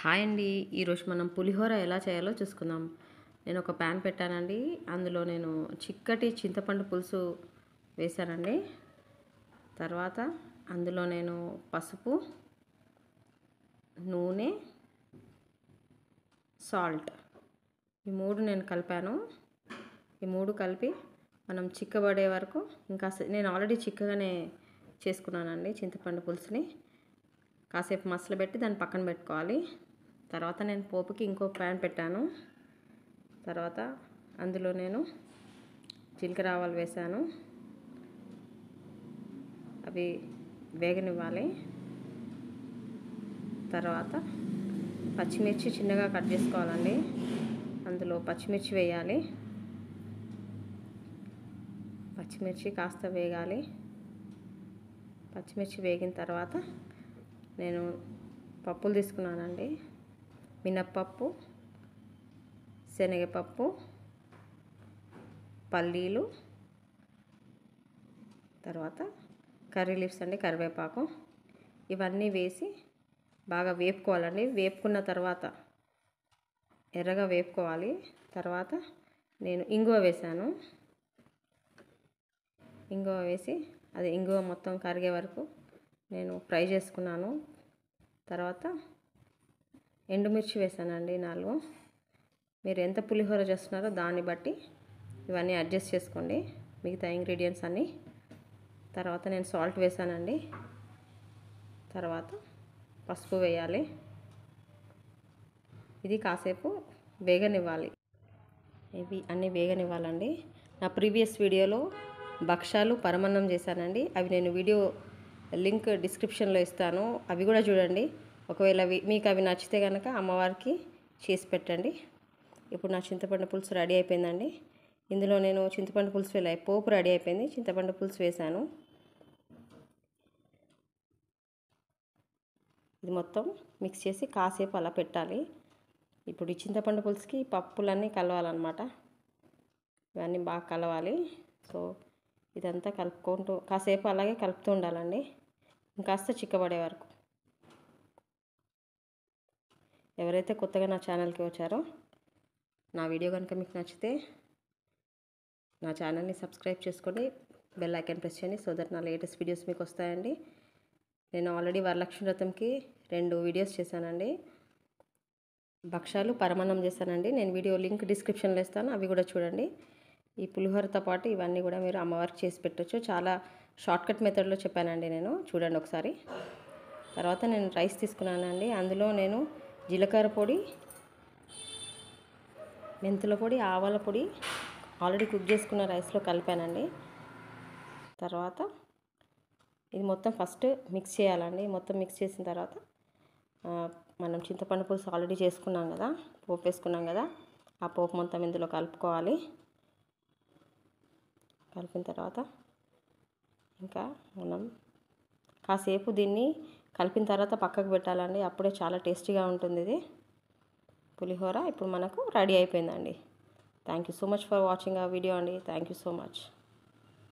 hi అండి ఈరోజు మనం పులిహోర ఎలా చేయాలో చూసుకుందాం నేను ఒక ప్యాన్ పెట్టానండి అందులో నేను చిక్కటి చింతపండు పులుసు వేశానండి తర్వాత అందులో నేను పసుపు నూనె సాల్ట్ ఈ మూడు నేను కలిపాను ఈ మూడు కలిపి మనం చిక్కబడే వరకు ఇంకా నేను ఆల్రెడీ చిక్కగానే చేసుకున్నానండి చింతపండు పులుసుని కాసేపు మసలబెట్టి దాన్ని పక్కన పెట్టుకోవాలి తర్వాత నేను పోపుకి ఇంకో ప్యాన్ పెట్టాను తర్వాత అందులో నేను జీలకర్ర ఆవాలు వేసాను అవి వేగనివ్వాలి తర్వాత పచ్చిమిర్చి చిన్నగా కట్ చేసుకోవాలండి అందులో పచ్చిమిర్చి వేయాలి పచ్చిమిర్చి కాస్త వేగాలి పచ్చిమిర్చి వేగిన తర్వాత నేను పప్పులు తీసుకున్నానండి మినప్పప్పు శనగపప్పు పల్లీలు తర్వాత కర్రీ లీవ్స్ అండి కరివేపాకు ఇవన్నీ వేసి బాగా వేపుకోవాలండి వేపుకున్న తర్వాత ఎర్రగా వేపుకోవాలి తర్వాత నేను ఇంగువ వేసాను ఇంగువ వేసి అది ఇంగువ మొత్తం కరిగే వరకు నేను ఫ్రై చేసుకున్నాను తర్వాత ఎండుమిర్చి వేసానండి నాలుగు మీరు ఎంత పులిహోర చేస్తున్నారో దాన్ని బట్టి ఇవన్నీ అడ్జస్ట్ చేసుకోండి మిగతా ఇంగ్రీడియంట్స్ అన్నీ తర్వాత నేను సాల్ట్ వేసానండి తర్వాత పసుపు వేయాలి ఇది కాసేపు వేగనివ్వాలి ఇవి అన్నీ వేగనివ్వాలండి నా ప్రీవియస్ వీడియోలో భక్షాలు పరమన్నం చేశానండి అవి నేను వీడియో లింక్ డిస్క్రిప్షన్లో ఇస్తాను అవి కూడా చూడండి ఒకవేళ అవి మీకు అవి నచ్చితే కనుక అమ్మవారికి చేసి పెట్టండి ఇప్పుడు నా చింతపండు పులుసు రెడీ అయిపోయిందండి ఇందులో నేను చింతపండు పులుసు వేలే పోపు రెడీ అయిపోయింది చింతపండు పులుసు వేసాను ఇది మొత్తం మిక్స్ చేసి కాసేపు అలా పెట్టాలి ఇప్పుడు ఈ చింతపండు పులుసుకి పప్పులన్నీ కలవాలన్నమాట ఇవన్నీ బాగా కలవాలి సో ఇదంతా కలుపుకుంటూ కాసేపు అలాగే కలుపుతూ ఉండాలండి ఇంకాస్త చిక్కబడే వరకు ఎవరైతే కొత్తగా నా ఛానల్కి వచ్చారో నా వీడియో కనుక మీకు నచ్చితే నా ఛానల్ని సబ్స్క్రైబ్ చేసుకోండి బెల్ ఐకాన్ ప్రెస్ చేయండి సో దట్ నా లేటెస్ట్ వీడియోస్ మీకు వస్తాయండి నేను ఆల్రెడీ వరలక్ష్మి వ్రతంకి రెండు వీడియోస్ చేశానండి భక్షాలు పరమాన్నం చేశానండి నేను వీడియో లింక్ డిస్క్రిప్షన్లో ఇస్తాను అవి కూడా చూడండి ఈ పులిహోరతో పాటు ఇవన్నీ కూడా మీరు అమ్మవారికి చేసి పెట్టచ్చు చాలా షార్ట్కట్ మెథడ్లో చెప్పానండి నేను చూడండి ఒకసారి తర్వాత నేను రైస్ తీసుకున్నానండి అందులో నేను జీలకర్ర పొడి మెంతుల పొడి ఆవాల పొడి ఆల్రెడీ కుక్ చేసుకున్న రైస్లో కలిపానండి తర్వాత ఇది మొత్తం ఫస్ట్ మిక్స్ చేయాలండి మొత్తం మిక్స్ చేసిన తర్వాత మనం చింతపండు పులుసు ఆల్రెడీ చేసుకున్నాం కదా పోపు వేసుకున్నాం కదా ఆ పోపు మొత్తం ఇందులో కలుపుకోవాలి కలిపిన తర్వాత ఇంకా మనం కాసేపు దీన్ని కలిపిన తర్వాత పక్కకు పెట్టాలండి అప్పుడే చాలా టేస్టీగా ఉంటుంది ఇది పులిహోర ఇప్పుడు మనకు రెడీ అయిపోయిందండి thank you so much for watching ఆ వీడియో అండి థ్యాంక్ యూ సో మచ్